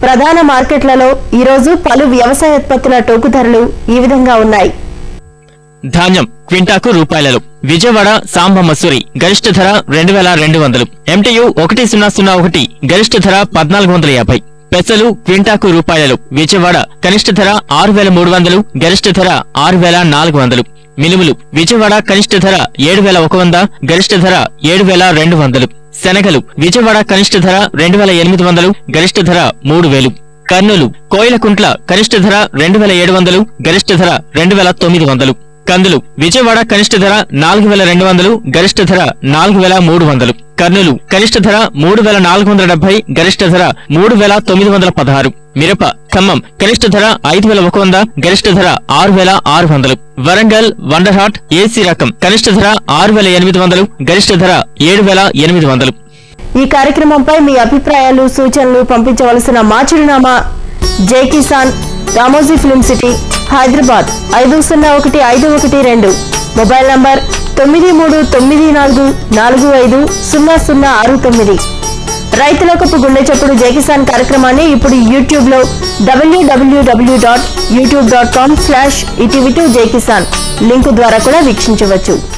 ప్రధాన మార్కెట్లలో ఈరోజు పలు వ్యవసాయోత్పత్తుల టోకు ధరలు ఈ విధంగా ఉన్నాయి ధాన్యం క్వింటాకు రూపాయలలో విజయవాడ సాంబ మసూరి గరిష్ట ధర రెండు వేల రెండు వందలు ఎంటీయు ఒకటి సున్నా సున్నా ఒకటి గరిష్ట ధర పద్నాలుగు వందల యాభై పెసలు క్వింటాకు రూపాయలలో విజయవాడ కనిష్ట ధర ఆరు వేల మూడు వందలు గరిష్ట ధర ఆరు వేల నాలుగు వందలు మినుములు విజయవాడ కనిష్ట ధర ఏడు వేల ఒక వంద గరిష్ట ధర ఏడు వేల రెండు వందలు శనగలు విజయవాడ కనిష్ట ధర రెండు వేల ఎనిమిది వందలు గరిష్ట ధర మూడు వేలు కర్నూలు కోయిలకుంట్ల కనిష్ట ధర రెండు వేల ఏడు వందలు గరిష్ట ధర రెండు వేల తొమ్మిది వందలు కందులు విజయవాడ కనిష్ట ధర నాలుగు వేల రెండు వందలు గరిష్ట ధర నాలుగు వేల మూడు వందలు కర్నూలు కనిష్ట ధర మూడు వేల నాలుగు వందల డెబ్బై గరిష్ట ధర మూడు వేల తొమ్మిది వందల పదహారు మిరప ఖమ్మం కనిష్ట ధర ఐదు వేల ఒక వంద గరిష్ట ధర ఆరు వేల ఆరు వందలు వరంగల్ వండర్ హాట్ ఏసీ రకం కనిష్ట ధర ఆరు వేల ఎనిమిది వందలు గరిష్ట ధర ఏడు వేల ఎనిమిది వందలు ఈ కార్యక్రమంపై మీ అభిప్రాయాలు సూచనలు పంపించవలసిన మా చిరునామా జై కిసాన్ రామోజీ ఫిలిం సిటీ హైదరాబాద్ ఐదు సున్నా ఒకటి ఐదు ఒకటి రెండు మొబైల్ నంబర్ తొమ్మిది మూడు తొమ్మిది నాలుగు నాలుగు ఐదు సున్నా సున్నా ఆరు తొమ్మిది రైతులకు గుండె చప్పుడు జై కిసాన్ కార్యక్రమాన్ని ఇప్పుడు యూట్యూబ్ లో W W W dot YouTube dot com slash ETV Jai Kisan link ద్వారా కూడా వీక్షించవచ్చు